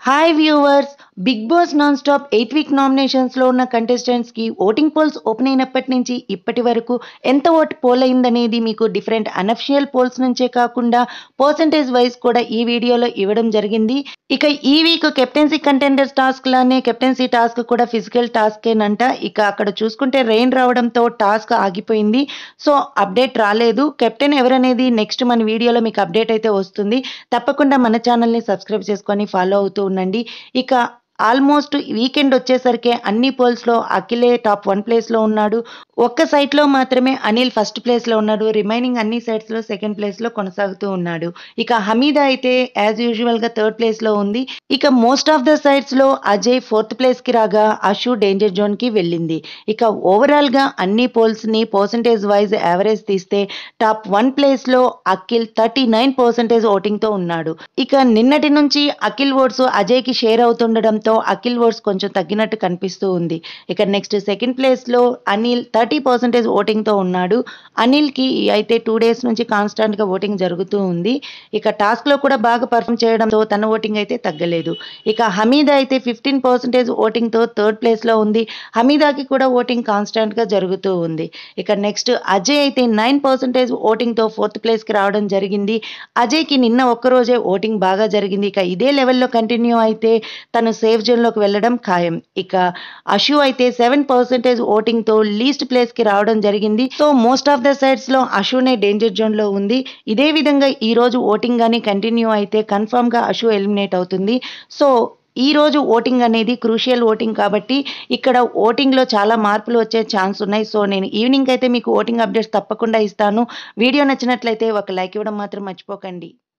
hi viewers Bigg Boss non stop eight week నామినేషన్స్లో ఉన్న కంటెస్టెంట్స్కి ఓటింగ్ పోల్స్ ఓపెన్ అయినప్పటి నుంచి ఇప్పటి వరకు ఎంత ఓటు పోల్ అయిందనేది మీకు డిఫరెంట్ అనఫిషియల్ పోల్స్ నుంచే కాకుండా పర్సంటేజ్ వైజ్ కూడా ఈ వీడియోలో ఇవ్వడం జరిగింది ఇక ఈ వీక్ కెప్టెన్సీ కంటెండర్స్ టాస్క్ లానే కెప్టెన్సీ టాస్క్ కూడా ఫిజికల్ టాస్కేనంట ఇక అక్కడ చూసుకుంటే రెయిన్ రావడంతో టాస్క్ ఆగిపోయింది సో అప్డేట్ రాలేదు కెప్టెన్ ఎవరనేది నెక్స్ట్ మన వీడియోలో మీకు అప్డేట్ అయితే వస్తుంది తప్పకుండా మన ఛానల్ని సబ్స్క్రైబ్ చేసుకొని ఫాలో అవుతూ ఉండండి ఇక ఆల్మోస్ట్ వీకెండ్ వచ్చేసరికి అన్ని పోల్స్లో అఖిలే టాప్ వన్ ప్లేస్లో ఉన్నాడు ఒక్క సైట్లో మాత్రమే అనిల్ ఫస్ట్ ప్లేస్లో ఉన్నాడు రిమైనింగ్ అన్ని సైట్స్లో సెకండ్ ప్లేస్లో కొనసాగుతూ ఉన్నాడు ఇక హమీద అయితే యాజ్ యూజువల్గా థర్డ్ ప్లేస్లో ఉంది ఇక మోస్ట్ ఆఫ్ ద సైట్స్లో అజయ్ ఫోర్త్ ప్లేస్కి రాగా అషు డేంజర్ జోన్కి వెళ్ళింది ఇక ఓవరాల్గా అన్ని పోల్స్ని పర్సంటేజ్ వైజ్ యావరేజ్ తీస్తే టాప్ వన్ ప్లేస్లో అఖిల్ థర్టీ నైన్ పర్సెంటేజ్ ఓటింగ్తో ఉన్నాడు ఇక నిన్నటి నుంచి అఖిల్ ఓట్స్ అజయ్కి షేర్ అవుతుండడంతో అఖిల్ ఓట్స్ కొంచెం తగ్గినట్టు కనిపిస్తూ ఉంది ఇక నెక్స్ట్ సెకండ్ ప్లేస్లో అనిల్ థర్టీ పర్సెంటేజ్ ఓటింగ్తో ఉన్నాడు అనిల్కి అయితే టూ డేస్ నుంచి కాన్స్టాంట్గా ఓటింగ్ జరుగుతూ ఉంది ఇక టాస్క్లో కూడా బాగా పర్ఫామ్ చేయడంతో తన ఓటింగ్ అయితే తగ్గలేదు ఇక హమీద అయితే ఫిఫ్టీన్ పర్సెంటేజ్ ఓటింగ్తో థర్డ్ ప్లేస్లో ఉంది హమీదాకి కూడా ఓటింగ్ కాన్స్టాంట్గా జరుగుతూ ఉంది ఇక నెక్స్ట్ అజయ్ అయితే నైన్ పర్సెంటేజ్ ఓటింగ్తో ఫోర్త్ ప్లేస్కి రావడం జరిగింది అజయ్కి నిన్న ఒక్కరోజే ఓటింగ్ బాగా జరిగింది ఇక ఇదే లెవెల్లో కంటిన్యూ అయితే తను సేఫ్ జోన్లోకి వెళ్ళడం ఖాయం ఇక అషు అయితే సెవెన్ పర్సెంటేజ్ ఓటింగ్తో లీస్ట్ ప్లేస్కి రావడం జరిగింది సో మోస్ట్ ఆఫ్ ద సైడ్స్లో అషునే డేంజర్ జోన్లో ఉంది ఇదే విధంగా ఈ రోజు ఓటింగ్ కానీ కంటిన్యూ అయితే కన్ఫామ్గా అషు ఎలిమినేట్ అవుతుంది సో ఈ రోజు ఓటింగ్ అనేది క్రూషియల్ ఓటింగ్ కాబట్టి ఇక్కడ ఓటింగ్లో చాలా మార్పులు వచ్చే ఛాన్స్ ఉన్నాయి సో నేను ఈవినింగ్ అయితే మీకు ఓటింగ్ అప్డేట్స్ తప్పకుండా ఇస్తాను వీడియో నచ్చినట్లయితే ఒక లైక్ ఇవ్వడం మాత్రం మర్చిపోకండి